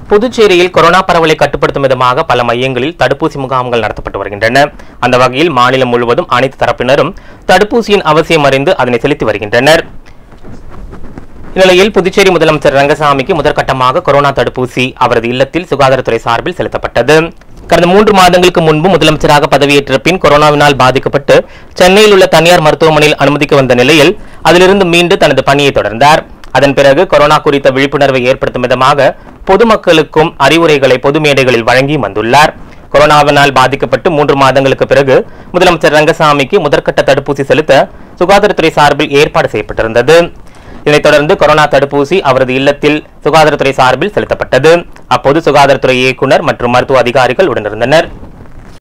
புதுச்சேரியில் கொரோனா பரவலை கட்டுப்படுத்தும் விதமாக பல மையங்களில் தடுப்பூசி முகாம்கள் நடத்தப்பட்டு வருகின்றன அந்த வகையில் மாநிலம் முழுவதும் அனைத்து தரப்பினரும் தடுப்பூசியின் அவசியம் அறிந்து அதனை செலுத்தி வருகின்றனர் இந்நிலையில் புதுச்சேரி முதலமைச்சர் ரங்கசாமிக்கு முதற்கட்டமாக கொரோனா தடுப்பூசி அவரது இல்லத்தில் சுகாதாரத்துறை சார்பில் செலுத்தப்பட்டது கடந்த மூன்று மாதங்களுக்கு முன்பு முதலமைச்சராக பதவியேற்ற பின் கொரோனாவினால் பாதிக்கப்பட்டு சென்னையில் உள்ள தனியார் மருத்துவமனையில் அனுமதிக்க வந்த நிலையில் அதிலிருந்து மீண்டு தனது பணியை தொடர்ந்தார் அதன் பிறகு கொரோனா குறித்த விழிப்புணர்வை ஏற்படுத்தும் விதமாக பொதுமக்களுக்கும் அறிவுரைகளை பொது மேடைகளில் வழங்கி வந்துள்ளார் கொரோனாவினால் பாதிக்கப்பட்டு மூன்று மாதங்களுக்கு பிறகு முதலமைச்சர் ரங்கசாமிக்கு முதற்கட்ட தடுப்பூசி செலுத்த சுகாதாரத்துறை சார்பில் ஏற்பாடு செய்யப்பட்டிருந்தது இதனைத் தொடர்ந்து கொரோனா தடுப்பூசி அவரது இல்லத்தில் சுகாதாரத்துறை சார்பில் செலுத்தப்பட்டது அப்போது சுகாதாரத்துறை இயக்குனர் மற்றும் மருத்துவ அதிகாரிகள் உடனிருந்தனர்